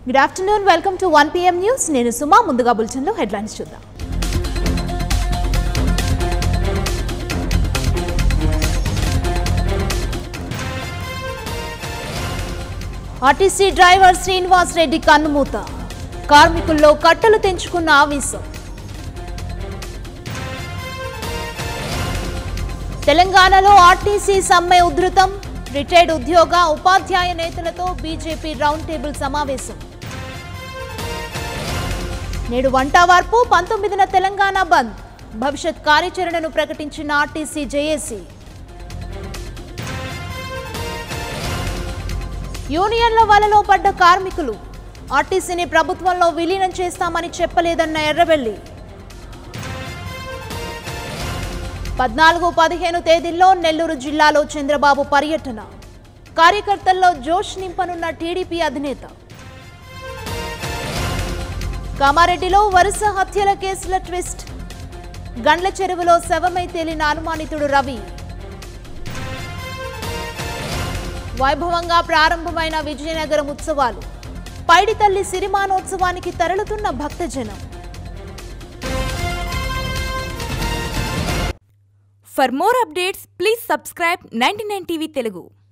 Good afternoon welcome to one PM news నేను సుమా ముందుగా బులెటిన్లో హెడ్లైన్స్ చూద్దాం ఆర్టీసీ డ్రైవర్ శ్రీనివాస్ రెడ్డి కన్నుమూత కార్మికుల్లో కట్టలు తెంచుకున్న ఆవేశం తెలంగాణలో ఆర్టీసీ సమ్మె ఉధృతం రిటైర్డ్ ఉద్యోగ ఉపాధ్యాయ నేతలతో బీజేపీ రౌండ్ టేబుల్ సమావేశం నేడు వంటావార్పు పంతొమ్మిదిన తెలంగాణ బంద్ భవిష్యత్ కార్యాచరణను ప్రకటించిన ఆర్టీసీ జేఏసీ యూనియన్ల వలలో పడ్డ కార్మికులు ఆర్టీసీని ప్రభుత్వంలో విలీనం చేస్తామని చెప్పలేదన్న ఎర్రబెల్లి పద్నాలుగు పదిహేను తేదీల్లో నెల్లూరు జిల్లాలో చంద్రబాబు పర్యటన కార్యకర్తల్లో జోష్ నింపనున్న టీడీపీ అధినేత కామారెడ్డిలో వరుస హత్యల కేసుల ట్విస్ట్ గండ్ల చెరువులో శవమై తేలిన అనుమానితుడు రవి వైభవంగా ప్రారంభమైన విజయనగరం ఉత్సవాలు Paiditalli సిరిమానోత్సవానికి తరలుతున్న భక్తజనం For more updates, please subscribe 99 TV Telugu.